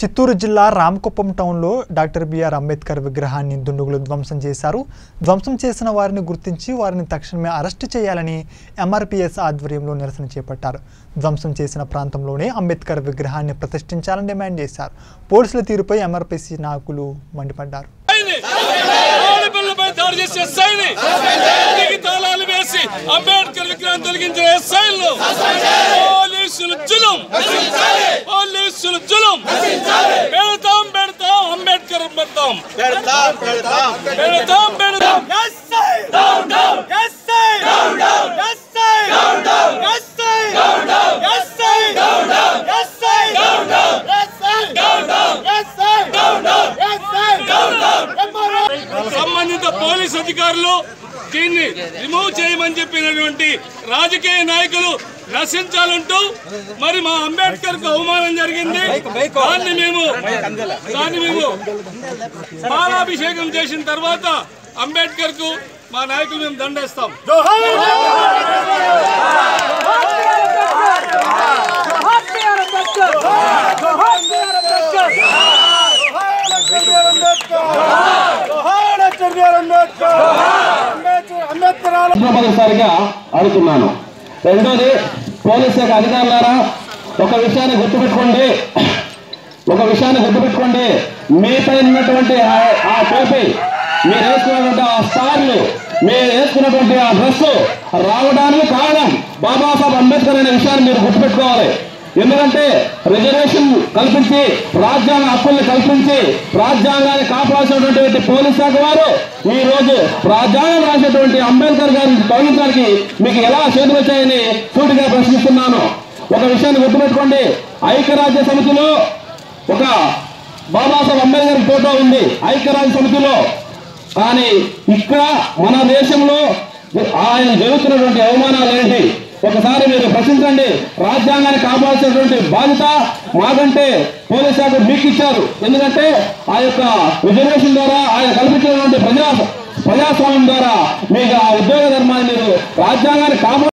చిత్తూరు జిల్లా రామకుప్పం టౌన్లో doctor BR Ambedkar విగ్రహాన్ని దుండుగులు ధ్వంసం చేశారు ధ్వంసం చేసిన వారిని గుర్తించి వారిని తక్షణమే అరెస్టు చేయాలని ఎంఆర్పీఎస్ ఆధ్వర్యంలో నిరసన చేపట్టారు ధ్వంసం చేసిన ప్రాంతంలోనే అంబేద్కర్ విగ్రహాన్ని ప్రతిష్ఠించాలని డిమాండ్ చేశారు పోలీసుల తీరుపై ఎంఆర్పీసీ నాయకులు మండిపడ్డారు సైని ఆడపిల్లపై దాడి చేసే ఎస్ఐని ఇంటికి తాళాలు వేసి అంబేద్కర్ విగ్రహం తొలగించిన ఎస్ఐలను పోలీసులు జులుం పోలీసులు జులుం పెడతాం పెడతాం అంబేద్కర్ పెడతాం పెడతాం పెడతాం సంబంధిత పోలీస్ అధికారులు దీన్ని రిమూవ్ చేయమని చెప్పినటువంటి రాజకీయ నాయకులు నశించాలంటూ మరి మా అంబేద్కర్ కు అవమానం జరిగింది దాన్ని మేము దాన్ని మేము పాలాభిషేకం చేసిన తర్వాత అంబేద్కర్ కు మా నాయకులు మేము దండేస్తాం మొదటిసారిగా అడుగుతున్నాను రెండోది పోలీస్ శాఖ అధికారులారా ఒక విషయాన్ని గుర్తుపెట్టుకోండి ఒక విషయాన్ని గుర్తుపెట్టుకోండి మీపై ఉన్నటువంటి ఆ- ఆ టోపీ మీరు వేసుకున్నటువంటి ఆ స్టార్లు మీరు వేసుకున్నటువంటి ఆ డ్రెస్ రావడానికి కారణం బాబాసాహెబ్ అంబేద్కర్ అనే విషయాన్ని మీరు గుర్తుపెట్టుకోవాలి ఎందుకంటే రిజర్వేషన్ కల్పించి రాజ్యాంగ హక్కుల్ని కల్పించి రాజ్యాంగాన్ని కాపాడాల్సినటువంటి పోలీస్ శాఖ వారు ఈ రోజు రాజ్యాంగం రాసినటువంటి అంబేద్కర్ గారిని తొలగించడానికి మీకు ఎలా చేతులు వచ్చాయని సూటిగా ప్రశ్నిస్తున్నాను ఒక విషయాన్ని గుర్తుపెట్టుకోండి ఐక్యరాజ్య సమితిలో ఒక బాబాసాహెబ్ అంబేద్కర్ ఫోటో ఉంది ఐక్యరాజ్య సమితిలో కానీ ఇక్కడ మన దేశంలో ఆయన జరుగుతున్నటువంటి అవమానాలు ఏంటి ఒకసారి మీరు ప్రశ్నించండి రాజ్యాంగాన్ని కాపాడాల్సినటువంటి బాధ్యత మాకంటే పోలీస్ శాఖ మీకు ఇచ్చారు ఎందుకంటే ఆ యొక్క రిజర్వేషన్ ద్వారా ఆయన కల్పించినటువంటి ప్రజా ప్రజాస్వామ్యం ద్వారా మీకు ఆ ఉద్యోగ ధర్మాన్ని మీరు రాజ్యాంగాన్ని కాపాడు